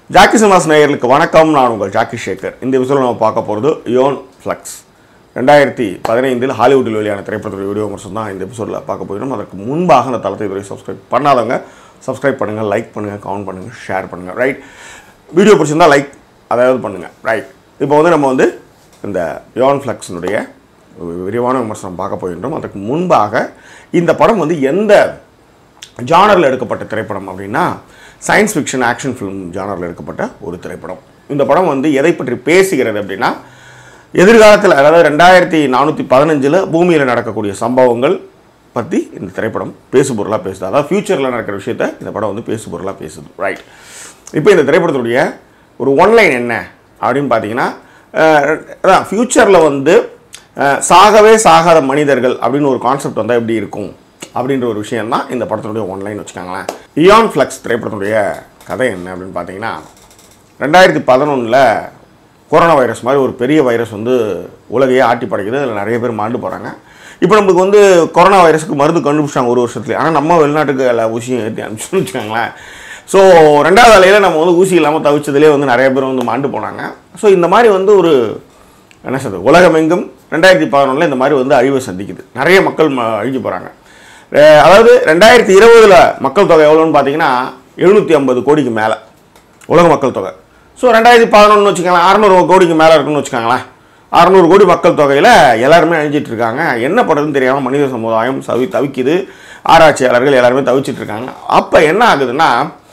Jackie cinemas நேயர்களுக்கு வணக்கம் நான் உங்கள் ஜாக்கி சேகர் இந்த எபிசோட நம்ம பார்க்க போகிறது யோன் ஃப்ளக்ஸ் ரெண்டாயிரத்தி பதினைந்தில் ஹாலிவுட்டில் வெளியான திரைப்படத்துடைய வீடியோ விமர்சனம் தான் இந்த எபிசோடில் பார்க்க போயிடும் அதற்கு முன்பாக அந்த தளத்தை இதுவரை சப்ஸ்கிரைப் பண்ணாதவங்க சப்ஸ்கிரைப் பண்ணுங்கள் லைக் பண்ணுங்கள் கமெண்ட் பண்ணுங்கள் ஷேர் பண்ணுங்கள் ரைட் வீடியோ பிடிச்சிருந்தா லைக் அதாவது பண்ணுங்கள் ரைட் இப்போ வந்து நம்ம வந்து இந்த யோன் ஃப்ளக்ஸினுடைய விரிவான விமர்சனம் பார்க்க போகின்றோம் அதற்கு முன்பாக இந்த படம் வந்து எந்த ஜானரில் எடுக்கப்பட்ட திரைப்படம் அப்படின்னா சயின்ஸ் ஃபிக்ஷன் ஆக்ஷன் ஃபிலிம் ஜானரில் எடுக்கப்பட்ட ஒரு திரைப்படம் இந்த படம் வந்து எதை பற்றி பேசுகிறது அப்படின்னா எதிர்காலத்தில் அதாவது ரெண்டாயிரத்தி நானூற்றி பதினஞ்சில் பூமியில் நடக்கக்கூடிய சம்பவங்கள் பற்றி இந்த திரைப்படம் பேசு பொருளாக பேசுது அதாவது ஃப்யூச்சரில் நடக்கிற விஷயத்த இந்த படம் வந்து பேசு பொருளாக பேசுது ரைட் இப்போ இந்த திரைப்படத்துடைய ஒரு ஒன்லைன் என்ன அப்படின்னு பார்த்தீங்கன்னா அஹ், அதான் ஃப்யூச்சரில் வந்து அஹ், சாகவே சாகாத மனிதர்கள் அப்படின்னு ஒரு கான்செப்ட் வந்தால் எப்படி இருக்கும் அப்படின்ற ஒரு விஷயம் தான் இந்த படத்தினுடைய ஒன்லைன் வச்சுக்கோங்களேன் இயான் ஃப்ளக்ஸ் திரைப்படத்தினுடைய கதை என்ன அப்படின்னு பார்த்தீங்கன்னா ரெண்டாயிரத்தி பதினொன்றில் கொரோனா வைரஸ் மாதிரி ஒரு பெரிய வைரஸ் வந்து உலகையே ஆட்டி படைக்குது அதில் நிறைய பேர் மாண்டு போகிறாங்க இப்போ நம்மளுக்கு வந்து கொரோனா வைரஸுக்கு மருந்து கண்டுபிடிச்சாங்க ஒரு வருஷத்துல ஆனால் நம்ம வெளிநாட்டுக்கு எல்லா ஊசியும் ஏற்றி அனுப்பிச்சுன்னு வச்சுக்கோங்களேன் ஸோ ரெண்டாவது அலையில் நம்ம வந்து ஊசி இல்லாமல் தவிச்சதுலேயே வந்து நிறைய பேர் வந்து மாண்டு போனாங்க ஸோ இந்த மாதிரி வந்து ஒரு என்ன சொல்றது உலகமெங்கும் ரெண்டாயிரத்தி பதினொன்றில் இந்த மாதிரி வந்து அழிவை சந்திக்குது நிறைய மக்கள் ம- அழிஞ்சு போகிறாங்க அதாவது ரெண்டாயிரத்தி இருபதில் மக்கள் தொகை எவ்வளோன்னு பார்த்தீங்கன்னா எழுநூற்றி ஐம்பது கோடிக்கு மேலே உலக மக்கள் தொகை ஸோ ரெண்டாயிரத்தி பதினொன்று வச்சுக்கோங்களேன் அறநூறு கோடிக்கு மேலே இருக்குன்னு வச்சுக்கோங்களேன் அறநூறு கோடி மக்கள் தொகையில் எல்லாருமே அழிஞ்சிட்டு இருக்காங்க என்ன பண்ணுறதுன்னு தெரியாமல் மனித சமுதாயம் சவி தவிக்குது ஆராய்ச்சியாளர்கள் எல்லாருமே தவிச்சிட்டு இருக்காங்க அப்போ என்ன ஆகுதுன்னா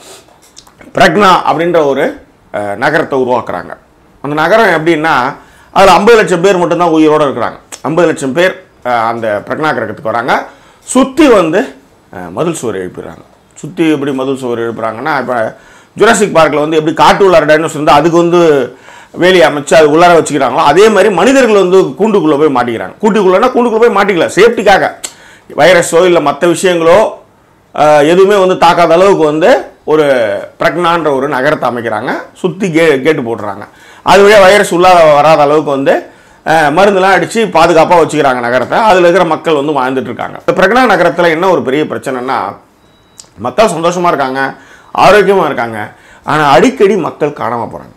பிரக்னா அப்படின்ற ஒரு அஹ், நகரத்தை உருவாக்குறாங்க அந்த நகரம் எப்படின்னா அதில் ஐம்பது லட்சம் பேர் மட்டும்தான் உயிரோடு இருக்கிறாங்க ஐம்பது லட்சம் பேர் அஹ், அந்த பிரக்னா கிரகத்துக்கு வராங்க சுற்றி வந்து அஹ், மதில் சுவர் எழுப்பிடுறாங்க சுற்றி எப்படி மதில் சுவர் எழுப்புறாங்கன்னா இப்போ ஜுராசிக் பார்க்கில் வந்து எப்படி காட்டு உள்ளார டைனோஸ் வந்து அதுக்கு வந்து வேலி அமைச்சு அது உள்ளார வச்சுக்கிறாங்களோ அதே மாதிரி மனிதர்கள் வந்து கூண்டுக்குள்ளே போய் மாட்டிக்கிறாங்க கூண்டுக்குள்ளேனா கூண்டுக்குள்ளே போய் மாட்டிக்கல சேஃப்டிக்காக வைரஸோ இல்லை மற்ற விஷயங்களோ ஆஹ் எதுவுமே வந்து தாக்காத அளவுக்கு வந்து ஒரு பிரக்னான்ற ஒரு நகரத்தை அமைக்கிறாங்க சுற்றி கே கேட்டு போட்டுறாங்க அது வழியாக வைரஸ் உள்ளாத வராத அளவுக்கு வந்து ஆஹ் மருந்துலாம் அடித்து பாதுகாப்பாக வச்சுக்கிறாங்க நகரத்தை அதில் இருக்கிற மக்கள் வந்து வாழ்ந்துட்டு இருக்காங்க இந்த பிரக்னா நகரத்தில் என்ன ஒரு பெரிய பிரச்சனைனா மக்கள் சந்தோஷமாக இருக்காங்க ஆரோக்கியமாக இருக்காங்க ஆனால் அடிக்கடி மக்கள் காணாமல் போகிறாங்க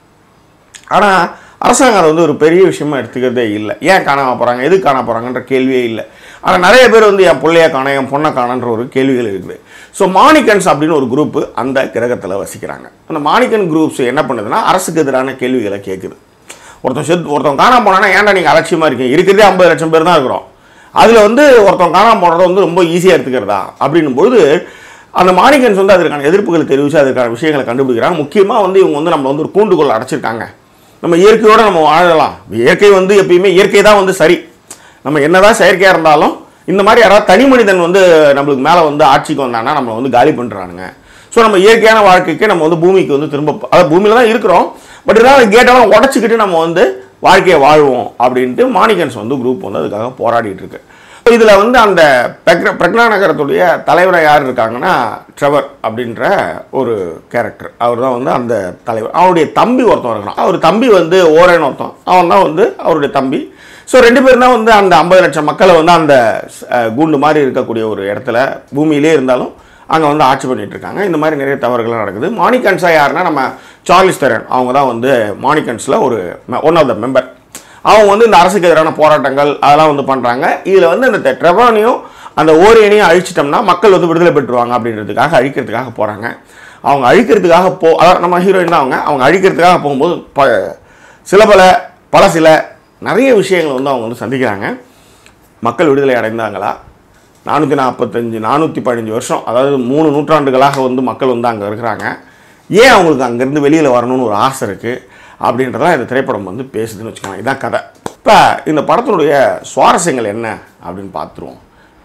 ஆனால் அரசாங்கம் அதை வந்து ஒரு பெரிய விஷயமா எடுத்துக்கிறதே இல்லை ஏன் காணாம போகிறாங்க எது காண போகிறாங்கன்ற கேள்வியே இல்லை ஆனால் நிறைய பேர் வந்து என் பிள்ளைய காண என் பொண்ணை காணன்ற ஒரு கேள்விகள் இருக்குது ஸோ மாணிக்கன்ஸ் அப்படின்னு ஒரு குரூப்பு அந்த கிரகத்தில் வசிக்கிறாங்க அந்த மாணிக்கன் குரூப்ஸ் என்ன பண்ணுதுன்னா அரசுக்கு எதிரான கேள்விகளை கேட்குது ஒருத்தன் செத்து ஒருத்தன் காணாம போனான்னா ஏன்டா நீங்கள் அலட்சியமாக இருக்கீங்க இருக்கிறதே ஐம்பது லட்சம் பேர் தான் இருக்கிறோம் அதில் வந்து ஒருத்தன் காணாம போனதை வந்து ரொம்ப ஈஸியாக எடுத்துக்கிறதா அப்படின்னும் பொழுது அந்த மாணிக்கன்ஸ் வந்து அதற்கான எதிர்ப்புகளை தெரிவித்து அதற்கான விஷயங்களை கண்டுபிடிக்கிறாங்க முக்கியமாக வந்து இவங்க வந்து நம்மளை வந்து ஒரு கூண்டுக்குள்ள அடைச்சிருக்காங்க நம்ம இயற்கையோடு நம்ம வாழலாம் இயற்கை வந்து எப்பயுமே இயற்கை தான் வந்து சரி நம்ம என்னதான் செயற்கையாக இருந்தாலும் இந்த மாதிரி யாராவது தனி மனிதன் வந்து நம்மளுக்கு மேலே வந்து ஆட்சிக்கு வந்தாங்கன்னா நம்மளை வந்து காலி பண்ணுறானுங்க ஸோ நம்ம இயற்கையான வாழ்க்கைக்கு நம்ம வந்து பூமிக்கு வந்து திரும்ப அதாவது பூமியில் தான் இருக்கிறோம் பட் இருந்தாலும் கேட்டெல்லாம் உடச்சிக்கிட்டு நம்ம வந்து வாழ்க்கையை வாழ்வோம் அப்படின்ட்டு மாணிக்கன்ஸ் வந்து குரூப் வந்து அதுக்காக போராடிட்டு இருக்கு இதில் வந்து அந்த பிரக்ன பிரக்னா நகரத்துடைய தலைவராக யார் இருக்காங்கன்னா ட்ரெவர் அப்படின்ற ஒரு கேரக்டர் அவர் தான் வந்து அந்த தலைவர் அவருடைய தம்பி ஒருத்தன் இருக்கான் அவர் தம்பி வந்து ஓரேன்னு ஒருத்தன் அவன் தான் வந்து அவருடைய தம்பி ஸோ ரெண்டு பேரும் தான் வந்து அந்த ஐம்பது லட்சம் மக்களை வந்து அந்த அஹ், கூண்டு மாதிரி இருக்கக்கூடிய ஒரு இடத்துல பூமியிலே இருந்தாலும் அங்கே வந்து ஆட்சி பண்ணிட்டு இருக்காங்க இந்த மாதிரி நிறைய தவறுகள்லாம் நடக்குது மாணிக்கன்ஸா யாருன்னா நம்ம சார்லிஸ் தெரன் அவங்க தான் வந்து மாணிக்கன்ஸில் ஒரு ஒன் ஆஃப் த மெம்பர் அவங்க வந்து இந்த அரசுக்கு எதிரான போராட்டங்கள் அதெல்லாம் வந்து பண்ணுறாங்க இதில் வந்து இந்த ட்ரெவானையும் அந்த ஓரியனையும் அழிச்சிட்டோம்னா மக்கள் வந்து விடுதலை பெற்றுருவாங்க அப்படின்றதுக்காக அழிக்கிறதுக்காக போகிறாங்க அவங்க அழிக்கிறதுக்காக போ அதாவது நம்ம ஹீரோயின் தான் அவங்க அவங்க அழிக்கிறதுக்காக போகும்போது ப சில பல பல சில நிறைய விஷயங்கள் வந்து அவங்க வந்து சந்திக்கிறாங்க மக்கள் விடுதலை அடைந்தாங்களா நானூற்றி நாற்பத்தஞ்சு நானூற்றி பதினஞ்சு வருஷம் அதாவது மூணு நூற்றாண்டுகளாக வந்து மக்கள் வந்து அங்கே இருக்கிறாங்க ஏன் அவங்களுக்கு அங்கேருந்து வெளியில் வரணும்னு ஒரு ஆசை இருக்குது அப்படின்றதான் இந்த திரைப்படம் வந்து பேசுதுன்னு வச்சுக்கோங்க இதான் கதை இப்போ இந்த படத்தினுடைய சுவாரஸ்யங்கள் என்ன அப்படின்னு பார்த்துருவோம்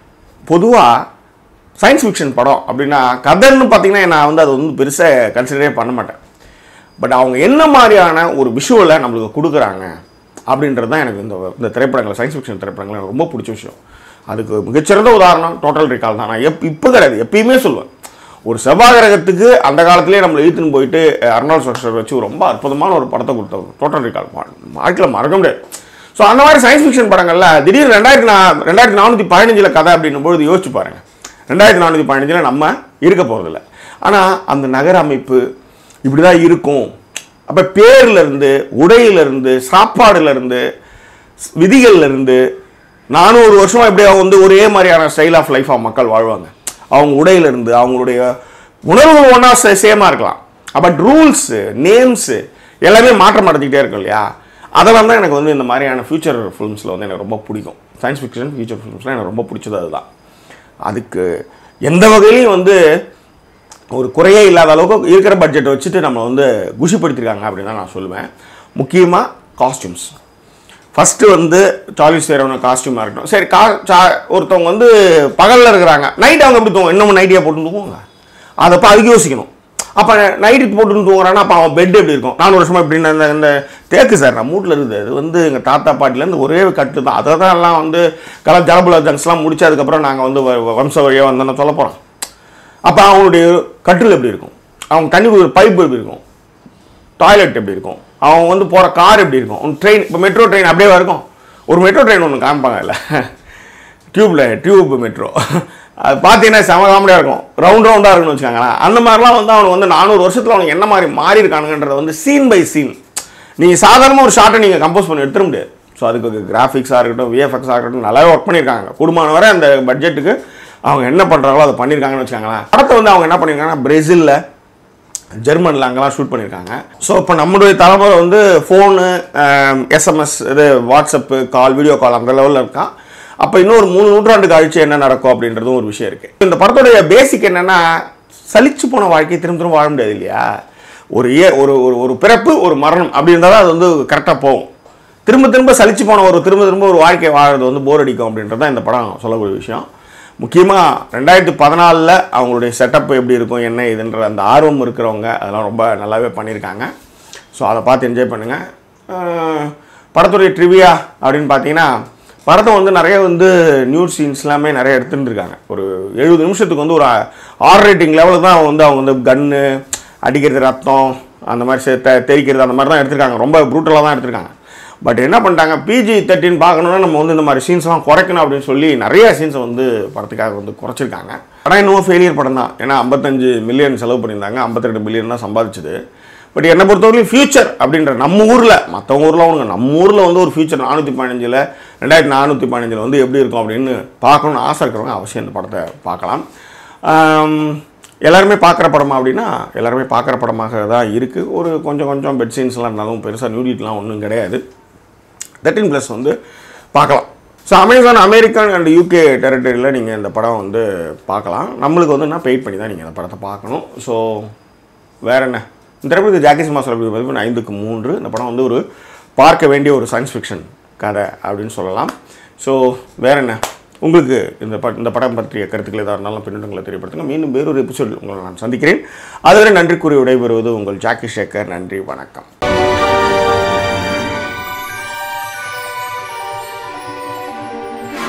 பொதுவாக சயின்ஸ் ஃபிக்ஷன் படம் அப்படின்னா கதைன்னு பார்த்தீங்கன்னா நான் வந்து அதை வந்து பெருசாக கன்சிடரே பண்ண மாட்டேன் பட் அவங்க என்ன மாதிரியான ஒரு விஷுவலை நம்மளுக்கு கொடுக்குறாங்க அப்படின்றது தான் எனக்கு இந்த இந்த திரைப்படங்கள் சயின்ஸ் ஃபிக்ஷன் திரைப்படங்கள் எனக்கு ரொம்ப பிடிச்ச விஷயம் அதுக்கு மிகச்சிறந்த உதாரணம் டோட்டல் ரிகால் தான் நான் எப் இப்போ கிடையாது எப்பயுமே சொல்லுவேன் ஒரு செவ்வாய் கிரகத்துக்கு அந்த காலத்திலேயே நம்மளை இழுத்துன்னு போயிட்டு அர்னால்ட் ஸ்வக்சர் வச்சு ஒரு ரொம்ப அற்புதமான ஒரு படத்தை கொடுத்தவர் டோட்டல் ரிகால் வாழ்க்கையில் மறக்க முடியாது ஸோ அந்த மாதிரி சயின்ஸ் ஃபிக்ஷன் படங்கள்ல திடீர்னு ரெண்டாயிரத்தி நா ரெண்டாயிரத்தி நானூற்றி பதினஞ்சில் கதை அப்படின்னும் பொழுது யோசிச்சு பாருங்க ரெண்டாயிரத்தி நானூற்றி பதினஞ்சில் நம்ம இருக்க போகிறதில்ல ஆனால் அந்த நகர அமைப்பு இப்படி தான் இருக்கும் அப்போ பேர்லேருந்து உடையிலேருந்து சாப்பாடுலேருந்து விதிகள்லேருந்து நானூறு வருஷமா இப்படி அவங்க வந்து ஒரே மாதிரியான ஸ்டைல் ஆஃப் லைஃபாக மக்கள் வாழ்வாங்க அவங்க உடையிலேருந்து அவங்களுடைய உணர்வுகள் ஒன்றா சேமாக இருக்கலாம் பட் ரூல்ஸு நேம்ஸு எல்லாமே மாற்றம் அடைஞ்சிக்கிட்டே இருக்கும் இல்லையா அதெல்லாம் தான் எனக்கு வந்து இந்த மாதிரியான ஃபியூச்சர் ஃபிலிம்ஸில் வந்து எனக்கு ரொம்ப பிடிக்கும் சயின்ஸ் ஃபிக்ஷன் ஃபியூச்சர் ஃபிலிம்ஸ்லாம் எனக்கு ரொம்ப பிடிச்சது அதுதான் அதுக்கு எந்த வகையிலையும் வந்து ஒரு குறையே இல்லாத அளவுக்கு இருக்கிற பட்ஜெட்டை வச்சுட்டு நம்ம வந்து குஷிப்படுத்திருக்காங்க அப்படின்னு தான் நான் சொல்லுவேன் முக்கியமாக காஸ்டியூம்ஸ் ஃபஸ்ட்டு வந்து சார்லிஸ் சேரோன காஸ்டியூமாக இருக்கட்டும் சரி கா சா ஒருத்தவங்க வந்து பகலில் இருக்கிறாங்க நைட் அவங்க எப்படி தூங்க இன்னமும் நைட்டியாக போட்டு தூங்குவாங்க அதை அப்போ அதுக்கு யோசிக்கணும் அப்போ நைட்டு போட்டு தூங்குறான்னா அப்போ அவன் பெட் எப்படி இருக்கும் நானூறு வருஷமா எப்படின்னு இந்த இந்த தேக்கு சார் நம்ம வீட்டில் இருக்குது அது வந்து எங்கள் தாத்தா பாட்டிலேருந்து ஒரே கட்டு தான் அதை தான் எல்லாம் வந்து கல ஜலபுல ஜங்ஸ்லாம் முடிச்சு அதுக்கப்புறம் நாங்கள் வந்து வ- வம்ச வழியாக வந்தோன்னு சொல்ல போகிறோம் அப்போ அவங்களுடைய கட்டில் எப்படி இருக்கும் அவங்க தண்ணி குடிக்கிற பைப் எப்படி இருக்கும் டாய்லெட் எப்படி இருக்கும் அவங்க வந்து போகிற கார் எப்படி இருக்கும் ட்ரெயின் இப்போ மெட்ரோ ட்ரெயின் அப்படியே இருக்கும் ஒரு மெட்ரோ ட்ரெயின் ஒன்று காமிப்பாங்க இல்லை டியூப்ல டியூப் மெட்ரோ அது பார்த்தீங்கன்னா செம காமெடியாக இருக்கும் ரவுண்ட் ரவுண்டாக இருக்குன்னு வச்சுக்கோங்களேன் அந்த மாதிரிலாம் வந்து அவனுக்கு வந்து நானூறு வருஷத்தில் அவனுக்கு என்ன மாதிரி மாறி இருக்கானுங்கன்றத வந்து சீன் பை சீன் நீங்கள் சாதாரணமாக ஒரு ஷார்ட்டை நீங்கள் கம்போஸ் பண்ணி எடுத்துட முடியாது ஸோ அதுக்கு கிராஃபிக்ஸாக இருக்கட்டும் விஎஃப்எக்ஸாக இருக்கட்டும் நல்லாவே ஒர்க் பண்ணியிருக்காங்க குடும்பம் வரை அந்த பட்ஜெட்டுக்கு அவங்க என்ன பண்ணுறாங்களோ அதை பண்ணியிருக்காங்கன்னு வச்சுக்கோங்களேன் படத்தை வந்து அவங்க என்ன பண்ணியிருக்காங்கன்னா பிரேசிலில் ஜெர்மனில் அங்கெல்லாம் ஷூட் பண்ணியிருக்காங்க ஸோ இப்போ நம்மளுடைய தலைமுறை வந்து ஃபோனு எஸ்எம்எஸ் இது வாட்ஸ்அப்பு கால் வீடியோ கால் அந்த லெவலில் இருக்கான் அப்போ இன்னும் ஒரு மூணு நூற்றாண்டு கழிச்சு என்ன நடக்கும் அப்படின்றதும் ஒரு விஷயம் இருக்குது இந்த படத்துடைய பேசிக் என்னென்னா சலிச்சு போன வாழ்க்கையை திரும்ப திரும்ப வாழ முடியாது இல்லையா ஒரு ஏ ஒரு ஒரு ஒரு பிறப்பு ஒரு மரணம் அப்படி இருந்தால் தான் அது வந்து கரெக்டாக போகும் திரும்ப திரும்ப சலிச்சு போன ஒரு திரும்ப திரும்ப ஒரு வாழ்க்கை வாழறது வந்து போர் அடிக்கும் அப்படின்றது தான் இந்த படம் சொல்லக்கூடிய விஷயம் முக்கியமாக ரெண்டாயிரத்தி பதினாலில் அவங்களுடைய செட்டப் எப்படி இருக்கும் என்ன இதுன்ற அந்த ஆர்வம் இருக்கிறவங்க அதெல்லாம் ரொம்ப நல்லாவே பண்ணியிருக்காங்க ஸோ அதை பார்த்து என்ஜாய் பண்ணுங்கள் படத்துடைய ட்ரிவியா அப்படின்னு பார்த்தீங்கன்னா படத்தை வந்து நிறைய வந்து நியூஸ் சீன்ஸ் எல்லாமே நிறைய எடுத்துட்டுருக்காங்க ஒரு எழுபது நிமிஷத்துக்கு வந்து ஒரு ஆர் ரேட்டிங் லெவலில் தான் வந்து அவங்க வந்து கன்னு அடிக்கிறது ரத்தம் அந்த மாதிரி செ- தெ- தெறிக்கிறது அந்த மாதிரி தான் எடுத்திருக்காங்க ரொம்ப ப்ரூட்டலாக தான் எடுத்திருக்காங்க பட் என்ன பண்ணிட்டாங்க பிஜி தேர்ட்டின் பார்க்கணுன்னா நம்ம வந்து இந்த மாதிரி சீன்ஸ்லாம் குறைக்கணும் அப்படின்னு சொல்லி நிறைய சீன்ஸை வந்து படத்துக்காக வந்து குறைச்சிருக்காங்க ஆனால் இன்னும் ஃபெயிலியர் படம் தான் ஏன்னா ஐம்பத்தஞ்சு மில்லியன் செலவு பண்ணியிருந்தாங்க 52 மில்லியன் தான் சம்பாதிச்சது பட் என்னை பொறுத்தவரைக்கும் ஃபியூச்சர் அப்படின்ற நம்ம ஊரில் மற்றவங்க ஊரில் ஒன்று நம்ம ஊரில் வந்து ஒரு ஃபியூச்சர் நானூற்றி பதினஞ்சில் ரெண்டாயிரத்தி நானூற்றி பதினஞ்சில் வந்து எப்படி இருக்கும் அப்படின்னு பார்க்கணும்னு ஆசை இருக்கிறவங்க அவசியம் இந்த படத்தை பார்க்கலாம் ஆம், எல்லாருமே பார்க்குற படமா அப்படின்னா எல்லாருமே பார்க்குற படமாக தான் இருக்குது ஒரு கொஞ்சம் கொஞ்சம் பெட் சீன்ஸ்லாம் இருந்தாலும் பெருசாக நியூடிட்லாம் ஒன்றும் கிடையாது தேர்ட்டின் ப்ளஸ் வந்து பார்க்கலாம் so Amazon American and UK டெரிட்டரியில் நீங்கள் இந்த படம் வந்து பார்க்கலாம் நம்மளுக்கு வந்து என்ன பெயிட் பண்ணி தான் நீங்கள் இந்த படத்தை பார்க்கணும் ஸோ வேற என்ன இந்த திரைப்படத்துக்கு ஜாக்கி சினிமா சொல்லக்கூடிய மதிப்பு ஐந்துக்கு மூன்று இந்த படம் வந்து ஒரு பார்க்க வேண்டிய ஒரு சயின்ஸ் ஃபிக்ஷன் கதை அப்படின்னு சொல்லலாம் ஸோ வேற என்ன உங்களுக்கு இந்த ப இந்த படம் பற்றிய கருத்துக்கள் எதாக இருந்தாலும் பின்னணிகளை தெரியப்படுத்துங்க மீண்டும் வேறொரு எபிசோடில் உங்களை நான் சந்திக்கிறேன் அதுவரை நன்றி கூறி விடைபெறுவது உங்கள் ஜாக்கி சேகர் நன்றி வணக்கம்